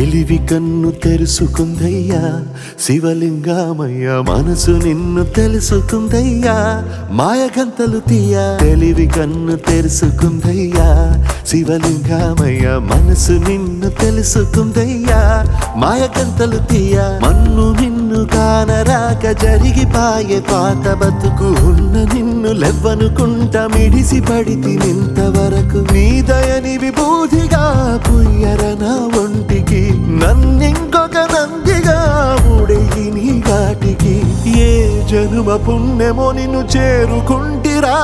తెలివి కన్ను తెరుసుకుందయ్యా శివలింగమయ్య మనసు నిన్ను తెలుసుకుందయ్యా మాయగంతలు తీయ తెలివి కన్ను తెరుసుకుందయ్యా శివలింగమయ్య మనసు నిన్ను తెలుసుకుందయ్యా మాయగంతలు తీయ మన్ను నిన్ను కానరాక జరిగిపాయే పాత బతుకు ఉన్న నిన్ను లెవ్వనుకుంటా మిడిసి పడితి నింతవరకు నీ దయని విభూతిగా పుయ్యర నా ఒంటికి నన్నింకొక నందిగా ఊడేయి నీ ఘాటికి ఏ జనుమ పుణ్యమో నిన్ను చేరుకుంటిరా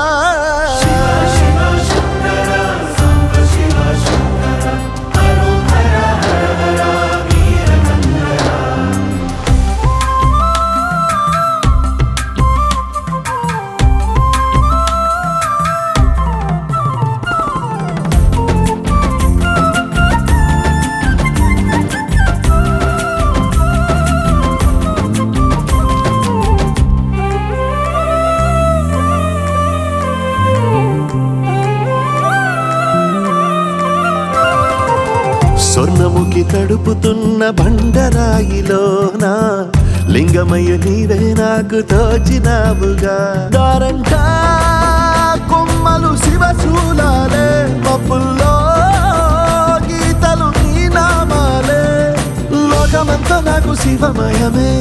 స్వర్ణముఖి తడుపుతున్న బండరాయిలోన లింగమయ్య నీవే నాకు తోచినావుగా దారంట కొమ్మలు శివశూలాలే మబ్బుల్లో గీతలు నీ నామాలే లోకమంతా నాకు శివమయమే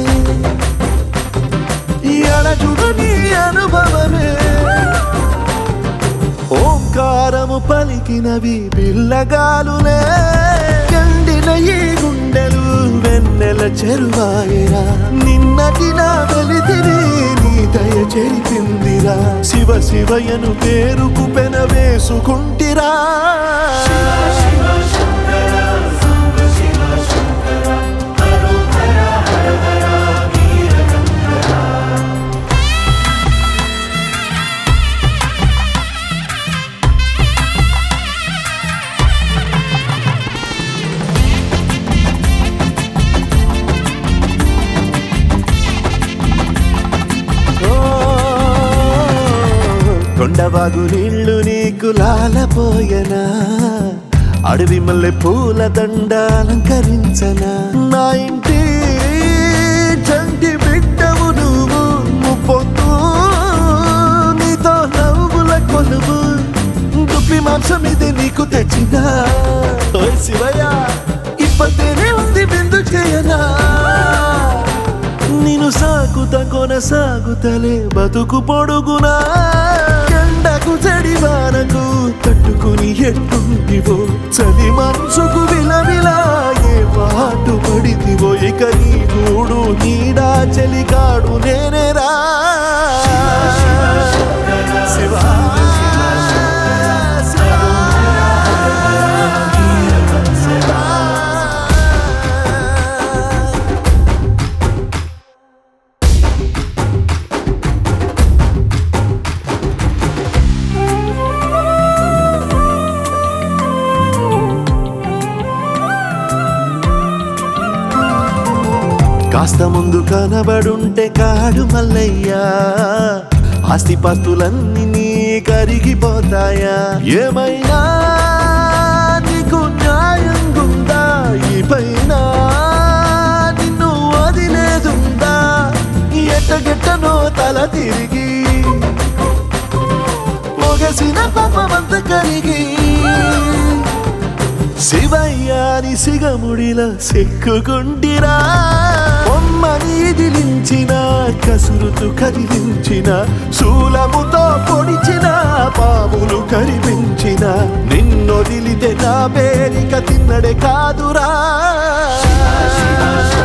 ఎడజుడు నీ అనుభవమే ఓంకారము పలికినవి పిల్లగాలునే ఎండిన ఈ గుండెలు వెన్నెల చెరువాయరా నిన్నటి నా వెలితిరి నీ దయ చెరిపిందిరా శివ శివయను పేరుకు పెన వేసుకుంటిరా ఓ, కొండవాగు నీళ్లు నీకు లాలపోయనా అడవి మల్లె పూల దండ అలంకరించనా నా ఇంటి చంటి బిడ్డవు నువ్వు ముప్పొద్దు నీతో నవ్వుల కొలువు దుప్పి మాంసం ఇది నీకు తెచ్చినా ఓయ్ శివయ్య ఇప్పటినే ఉంది బిందు చేయనా నిన్ను సాగుత కొనసాగుతలే బతుకు పొడుగునా ఎండకు చెడి వానకు తట్టుకుని ఎట్టుంటివో చలి మనసుకు విలవిలా ఏ పాటు పడితివో ఇక నీ గూడు నీడా చలికాడు నేనేరా శివా శివా కాస్త ముందు కనబడుంటే కాడు మల్లయ్యా ఆస్తిపాస్తులన్నీ నీ కరిగిపోతాయా ఏమైనా నీకు న్యాయం గుందా ఈ పైన నిన్ను వదిలేదుందా ఎట్టగెట్టనో తల తిరిగి పొగసిన పాపమంత కరిగి శివయ్యాని సిగముడిలా సిక్కుకుంటిరా బొమ్మ నీదిలించిన కసురుతు కదిలించిన శూలముతో పొడిచిన పాములు కరిపించిన నిన్నొదిలితే నా పేరిక తిన్నడే కాదురా